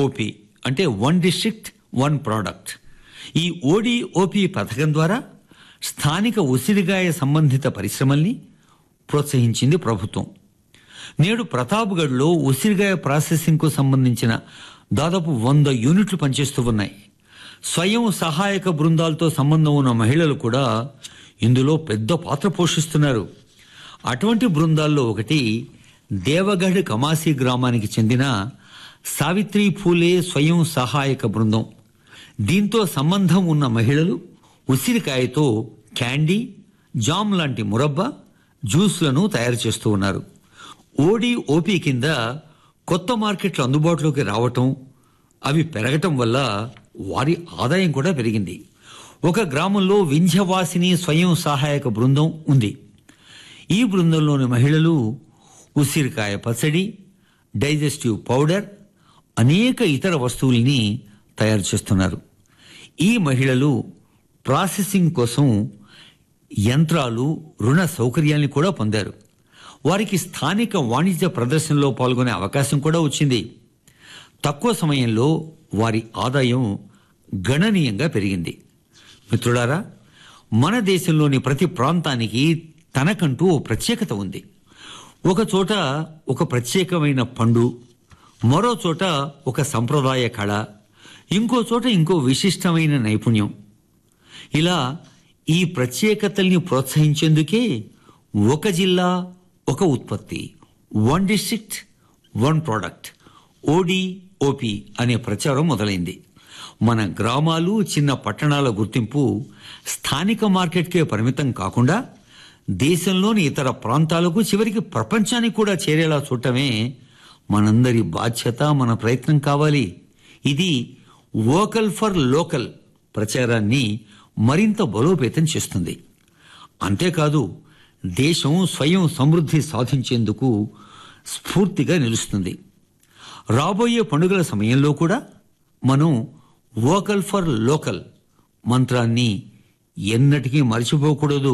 OP అంటే one district one product ఈ ODOP పథకం ద్వారా స్థానిక ఉసిరిగాయ సంబంధిత పరిశ్రమల్ని ప్రోత్సహించింది ప్రభుత్వం నేడు ప్రతాప్గఢ్లో ఉసిరిగాయ ప్రాసెసింగ్కు సంబంధించిన దాదాపు వంద యూనిట్లు పనిచేస్తూ ఉన్నాయి స్వయం సహాయక బృందాలతో సంబంధం ఉన్న మహిళలు కూడా ఇందులో పెద్ద పాత్ర పోషిస్తున్నారు అటువంటి బృందాల్లో ఒకటి దేవగఢ్ కమాసి గ్రామానికి చెందిన సావిత్రి ఫూలే స్వయం సహాయక బృందం దీంతో సంబంధం ఉన్న మహిళలు ఉసిరికాయతో క్యాండీ జామ్ లాంటి మురబ్బా జ్యూస్లను తయారు చేస్తూ ఉన్నారు ఓడి ఓపీ కింద కొత్త మార్కెట్లు అందుబాటులోకి రావటం అవి పెరగటం వల్ల వారి ఆదాయం కూడా పెరిగింది ఒక గ్రామంలో వింధ్యవాసిని స్వయం సహాయక బృందం ఉంది ఈ బృందంలోని మహిళలు ఉసిరికాయ పచ్చడి డైజెస్టివ్ పౌడర్ అనేక ఇతర వస్తువుల్ని తయారు చేస్తున్నారు ఈ మహిళలు ప్రాసెసింగ్ కోసం యంత్రాలు రుణ సౌకర్యాన్ని కూడా పొందారు వారికి స్థానిక వాణిజ్య ప్రదర్శనలో పాల్గొనే అవకాశం కూడా వచ్చింది తక్కువ సమయంలో వారి ఆదాయం గణనీయంగా పెరిగింది మిత్రులారా మన దేశంలోని ప్రతి ప్రాంతానికి తనకంటూ ఓ ప్రత్యేకత ఉంది ఒక చోట ఒక ప్రత్యేకమైన పండు మరో చోట ఒక సంప్రదాయ కళ ఇంకో చోట ఇంకో విశిష్టమైన నైపుణ్యం ఇలా ఈ ప్రత్యేకతల్ని ప్రోత్సహించేందుకే ఒక జిల్లా ఒక ఉత్పత్తి one district one product ODOP అనే ప్రచారం మొదలైంది మన గ్రామాలు చిన్న పట్టణాల గుర్తింపు స్థానిక మార్కెట్కే పరిమితం కాకుండా దేశంలోని ఇతర ప్రాంతాలకు చివరికి ప్రపంచానికి కూడా చేరేలా చూడటమే మనందరి బాధ్యత మన ప్రయత్నం కావాలి ఇది వోకల్ ఫర్ లోకల్ ప్రచారాన్ని మరింత బలోపేతం చేస్తుంది అంతేకాదు దేశం స్వయం సమృద్ధి సాధించేందుకు స్ఫూర్తిగా నిలుస్తుంది రాబోయే పండుగల సమయంలో కూడా మనం వోకల్ ఫర్ లోకల్ మంత్రాన్ని ఎన్నటికీ మర్చిపోకూడదు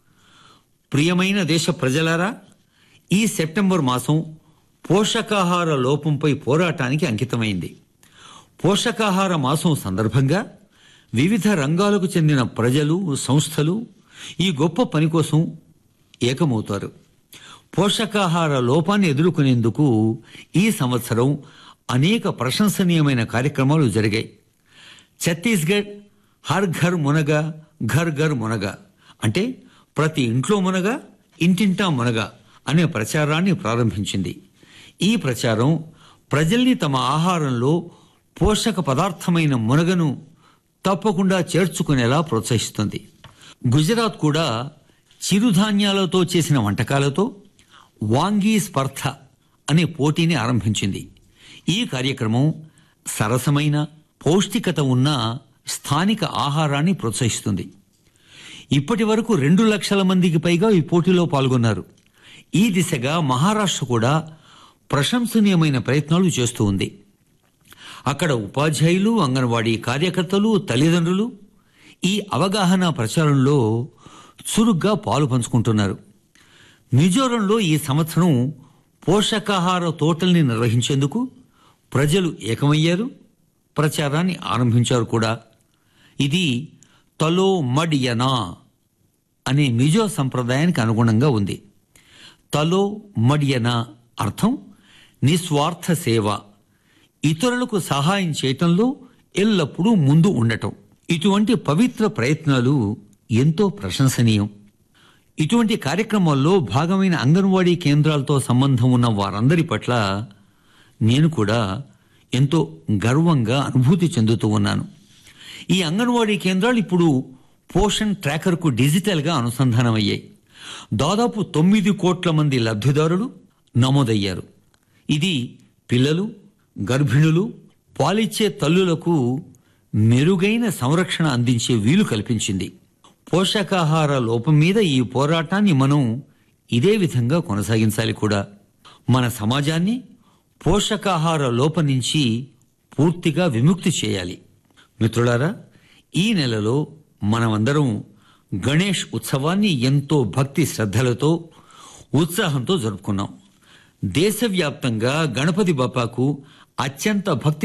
ప్రియమైన దేశ ప్రజలారా ఈ సెప్టెంబర్ మాసం పోషకాహార లోపంపై పోరాటానికి అంకితమైంది పోషకాహార మాసం సందర్భంగా వివిధ రంగాలకు చెందిన ప్రజలు సంస్థలు ఈ గొప్ప పని కోసం ఏకమవుతారు పోషకాహార లోపాన్ని ఎదుర్కొనేందుకు ఈ సంవత్సరం అనేక ప్రశంసనీయమైన కార్యక్రమాలు జరిగాయి ఛత్తీస్గఢ్ హర్ ఘర్ మునగ ఘర్ ఘర్ మునగ అంటే ప్రతి ఇంట్లో మునగ ఇంటింటా మునగ అనే ప్రచారాన్ని ప్రారంభించింది ఈ ప్రచారం ప్రజల్ని తమ ఆహారంలో పోషక పదార్థమైన మునగను తప్పకుండా చేర్చుకునేలా ప్రోత్సహిస్తుంది గుజరాత్ కూడా చిరుధాన్యాలతో చేసిన వంటకాలతో వాంగీ స్పర్ధ అనే పోటీని ఆరంభించింది ఈ కార్యక్రమం సరసమైన పౌష్టికత ఉన్న స్థానిక ఆహారాన్ని ప్రోత్సహిస్తుంది ఇప్పటి వరకు రెండు లక్షల మందికి పైగా ఈ పోటీలో పాల్గొన్నారు ఈ దిశగా మహారాష్ట్ర కూడా ప్రశంసనీయమైన ప్రయత్నాలు చేస్తూ ఉంది అక్కడ ఉపాధ్యాయులు అంగన్వాడీ కార్యకర్తలు తల్లిదండ్రులు ఈ అవగాహన ప్రచారంలో చురుగ్గా పాలు పంచుకుంటున్నారు మిజోరంలో ఈ సంవత్సరం పోషకాహార తోటల్ని నిర్వహించేందుకు ప్రజలు ఏకమయ్యారు ప్రచారాన్ని ఆరంభించారు కూడా ఇది తలో మడియనా అనే మిజో సంప్రదాయానికి అనుగుణంగా ఉంది తలో మడియనా అర్థం నిస్వార్థ సేవ ఇతరులకు సహాయం చేయటంలో ఎల్లప్పుడూ ముందు ఉండటం ఇటువంటి పవిత్ర ప్రయత్నాలు ఎంతో ప్రశంసనీయం ఇటువంటి కార్యక్రమాల్లో భాగమైన అంగన్వాడీ కేంద్రాలతో సంబంధం ఉన్న వారందరి పట్ల నేను కూడా ఎంతో గర్వంగా అనుభూతి చెందుతూ ఉన్నాను ఈ అంగన్వాడీ కేంద్రాలు ఇప్పుడు పోషణ్ ట్రాకర్కు డిజిటల్గా అనుసంధానమయ్యాయి దాదాపు తొమ్మిది కోట్ల మంది లబ్ధిదారులు నమోదయ్యారు ఇది పిల్లలు గర్భిణులు పాలిచ్చే తల్లులకు మెరుగైన సంరక్షణ అందించే వీలు కల్పించింది పోషకాహార లోపం మీద ఈ పోరాటాన్ని మనం ఇదే విధంగా కొనసాగించాలి కూడా మన సమాజాన్ని పోషకాహార లోపం నుంచి పూర్తిగా విముక్తి చేయాలి మిత్రులారా ఈ నెలలో మనమందరం గణేష్ ఉత్సవాన్ని ఎంతో భక్తి శ్రద్ధలతో ఉత్సాహంతో జరుపుకున్నాం దేశవ్యాప్తంగా గణపతి బప్పాకు అత్యంత భక్తి